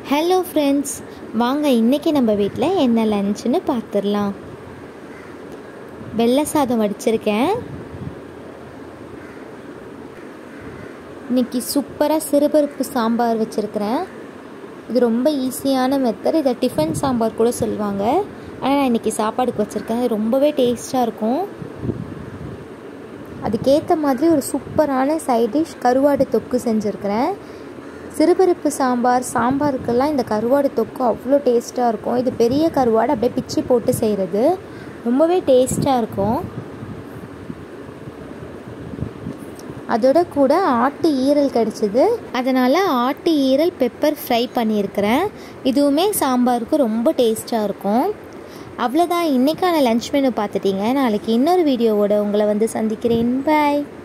hello friends வாங்க இன்றைக்கி நம்ம வீட்டில் என்ன லஞ்சுன்னு பார்த்துடலாம் வெள்ளை சாதம் வடிச்சிருக்கேன் இன்னைக்கு சூப்பராக சிறுபருப்பு சாம்பார் வச்சுருக்கிறேன் இது ரொம்ப ஈஸியான மெத்தட் இதை டிஃபன் சாம்பார் கூட சொல்லுவாங்க ஆனால் நான் இன்றைக்கி சாப்பாடுக்கு வச்சுருக்கேன் இது ரொம்பவே டேஸ்ட்டாக இருக்கும் அதுக்கேற்ற மாதிரி ஒரு சூப்பரான சைட் டிஷ் கருவாடு தொக்கு செஞ்சுருக்கிறேன் சிறுபருப்பு சாம்பார் சாம்பாருக்கெல்லாம் இந்த கருவாடு தொக்கு அவ்வளோ டேஸ்ட்டாக இருக்கும் இது பெரிய கருவாடு அப்படியே பிச்சு போட்டு செய்கிறது ரொம்பவே டேஸ்ட்டாக இருக்கும் அதோட கூட ஆட்டு ஈரல் கிடச்சிது அதனால் ஆட்டு ஈரல் பெப்பர் ஃப்ரை பண்ணியிருக்கிறேன் இதுவுமே சாம்பாருக்கு ரொம்ப டேஸ்ட்டாக இருக்கும் அவ்வளோதான் இன்றைக்கான லஞ்ச் மெனு பார்த்துட்டீங்க நாளைக்கு இன்னொரு வீடியோவோட உங்களை வந்து சந்திக்கிறேன் பாய்